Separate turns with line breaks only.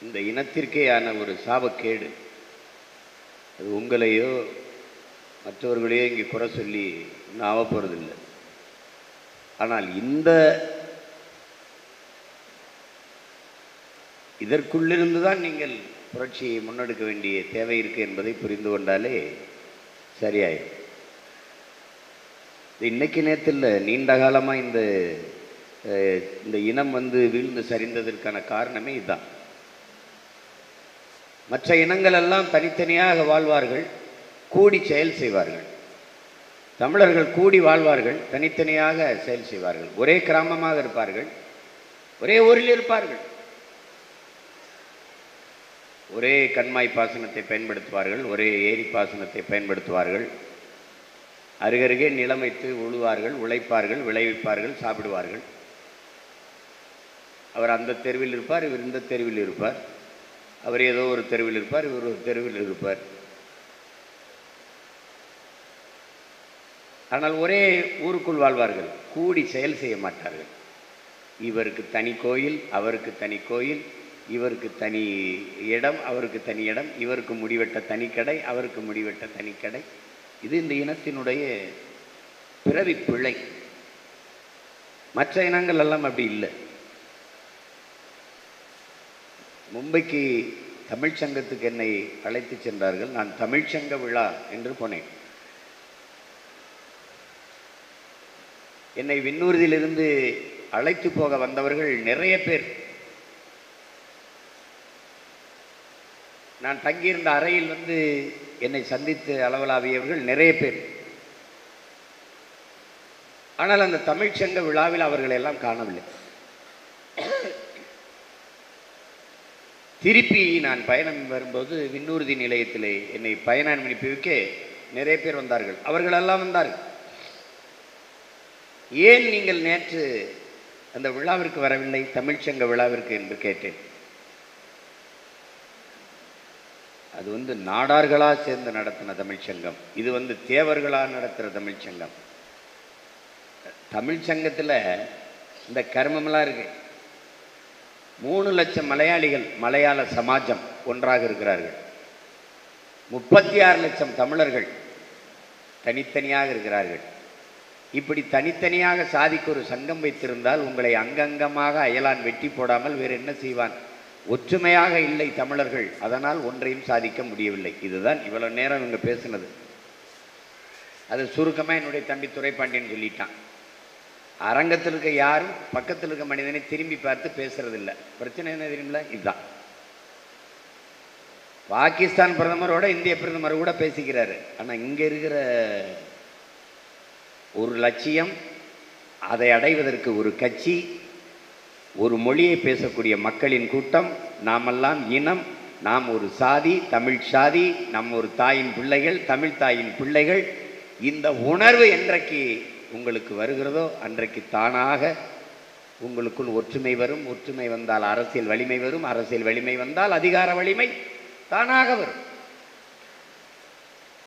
இந்த இனத்திற்கேயான ஒரு சாபக்கேடு அது உங்களையோ மற்றவர்களையோ இங்கே குறை சொல்லி இன்னும் ஆக போகிறதில்லை ஆனால் இந்த இதற்குள்ளிருந்து தான் நீங்கள் புரட்சியை முன்னெடுக்க வேண்டிய தேவை இருக்கு என்பதை புரிந்து கொண்டாலே சரியாயிடும் இது இன்னைக்கு நேரத்தில் நீண்ட காலமாக இந்த அஹ், இந்த இனம் வந்து வீழ்ந்து சரிந்ததற்கான காரணமே இதுதான் மற்ற இனங்கள் எல்லாம் தனித்தனியாக வாழ்வார்கள் கூடி செயல் செய்வார்கள் தமிழர்கள் கூடி வாழ்வார்கள் தனித்தனியாக செயல் செய்வார்கள் ஒரே கிராமமாக இருப்பார்கள் ஒரே ஊரில் இருப்பார்கள் ஒரே கண்மாய் பாசனத்தை பயன்படுத்துவார்கள் ஒரே ஏரி பாசனத்தை பயன்படுத்துவார்கள் அருகருகே நிலம் வைத்து உழுவார்கள் உழைப்பார்கள் விளைவிப்பார்கள் சாப்பிடுவார்கள் அவர் அந்த தெருவில் இருப்பார் இவர் இந்த தெருவில் இருப்பார் அவர் ஏதோ ஒரு தெருவில் இருப்பார் இவர் ஒரு தெருவில் இருப்பார் ஆனால் ஒரே ஊருக்குள் வாழ்வார்கள் கூடி செயல் செய்ய மாட்டார்கள் இவருக்கு தனி கோயில் அவருக்கு தனி கோயில் இவருக்கு தனி இடம் அவருக்கு தனி இடம் இவருக்கு முடிவெட்ட தனி கடை அவருக்கு முடிவெட்ட தனி கடை இது இந்த இனத்தினுடைய பிறவி பிழை மற்ற இனங்கள் எல்லாம் அப்படி இல்லை மும்பைக்கு தமிழ்ச் சங்கத்துக்கு என்னை அழைத்து சென்றார்கள் நான் தமிழ்ச்சங்க விழா என்று போனேன் என்னை விண்ணூர்தியிலிருந்து அழைத்து போக வந்தவர்கள் நிறைய பேர் நான் தங்கியிருந்த அறையில் வந்து என்னை சந்தித்து அளவலாவியவர்கள் நிறைய பேர் ஆனால் அந்த தமிழ்ச்சங்க விழாவில் அவர்களை எல்லாம் காணவில்லை திருப்பி நான் பயணம் வரும்போது விண்ணூர்தி நிலையத்திலே என்னை பயணம் அனுப்பி வைக்க நிறைய பேர் வந்தார்கள் அவர்களெல்லாம் வந்தார்கள் ஏன் நீங்கள் நேற்று அந்த விழாவிற்கு வரவில்லை தமிழ்ச்சங்க விழாவிற்கு என்று கேட்டேன் அது வந்து நாடார்களாக சேர்ந்து நடத்தின தமிழ்ச்சங்கம் இது வந்து தேவர்களாக நடத்துகிற தமிழ்ச்சங்கம் தமிழ்ச்சங்கத்தில் இந்த கர்மமெல்லாம் இருக்கு மூணு லட்சம் மலையாளிகள் மலையாள சமாஜம் ஒன்றாக இருக்கிறார்கள் முப்பத்தி ஆறு லட்சம் தமிழர்கள் தனித்தனியாக இருக்கிறார்கள் இப்படி தனித்தனியாக சாதிக்கு ஒரு சங்கம் வைத்திருந்தால் உங்களை அங்கங்கமாக அயலான் வெட்டி போடாமல் வேறு என்ன செய்வான் ஒற்றுமையாக இல்லை தமிழர்கள் அதனால் ஒன்றையும் சாதிக்க முடியவில்லை இதுதான் இவ்வளவு நேரம் இவங்க பேசுனது அது சுருக்கமாக என்னுடைய தம்பி துரைப்பாண்டியன் சொல்லிட்டான் அரங்கத்தில் இருக்க யாரும் பக்கத்தில் இருக்க மனிதனை திரும்பி பார்த்து பேசுறதில்ல பிரச்சனை என்ன தெரியுமில இதுதான் பாகிஸ்தான் பிரதமரோட இந்திய பிரதமர் கூட பேசிக்கிறாரு ஆனால் இங்கே இருக்கிற ஒரு லட்சியம் அதை அடைவதற்கு ஒரு கட்சி ஒரு மொழியை பேசக்கூடிய மக்களின் கூட்டம் நாமெல்லாம் இனம் நாம் ஒரு சாதி தமிழ் சாதி நம் ஒரு தாயின் பிள்ளைகள் தமிழ் தாயின் பிள்ளைகள் இந்த உணர்வு என்றைக்கு உங்களுக்கு வருகிறதோ அன்றைக்கு தானாக உங்களுக்குள் ஒற்றுமை வரும் ஒற்றுமை வந்தால் அரசியல் வலிமை வரும் அரசியல் வலிமை வந்தால் அதிகார வலிமை தானாக வரும்